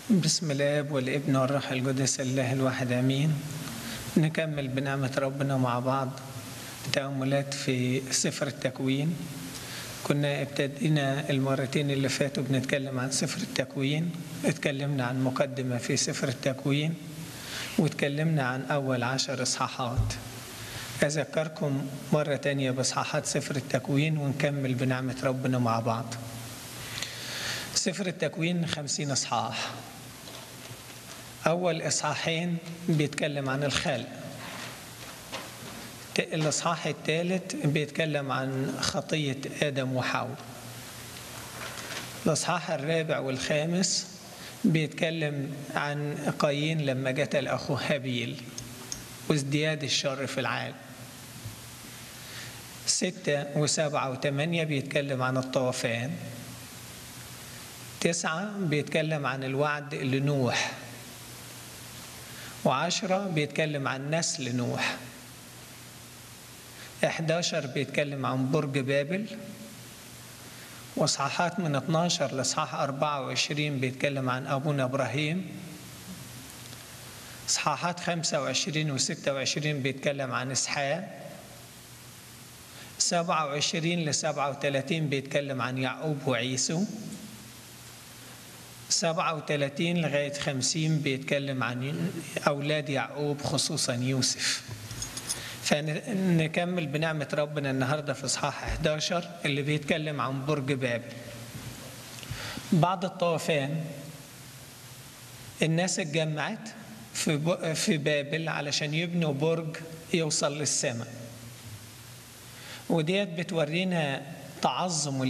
بسم الاب والابن والروح القدس الله الواحد امين نكمل بنعمه ربنا مع بعض تاملات في سفر التكوين كنا ابتدينا المرتين اللي فاتوا بنتكلم عن سفر التكوين اتكلمنا عن مقدمه في سفر التكوين واتكلمنا عن اول عشر اصحاحات اذكركم مره تانية باصحاحات سفر التكوين ونكمل بنعمه ربنا مع بعض سفر التكوين خمسين اصحاح أول إصحاحين بيتكلم عن الخلق الإصحاح الثالث بيتكلم عن خطية آدم وحواء الإصحاح الرابع والخامس بيتكلم عن قايين لما قتل أخوه هابيل وازدياد الشر في العالم ستة وسبعة وثمانية بيتكلم عن الطوفان تسعة بيتكلم عن الوعد لنوح وعشرة بيتكلم عن نسل نوح 11 بيتكلم عن برج بابل واصحاحات من 12 لاصحاح 24 بيتكلم عن ابونا ابراهيم اصحاحات 25 و 26 بيتكلم عن اسحاق 27 ل 37 بيتكلم عن يعقوب وعيسو 37 لغاية 50 بيتكلم عن أولاد يعقوب خصوصا يوسف فنكمل بنعمة ربنا النهاردة في إصحاح 11 اللي بيتكلم عن برج بابل بعد الطوفان الناس اتجمعت في في بابل علشان يبنوا برج يوصل للسماء وديت بتورينا تعظم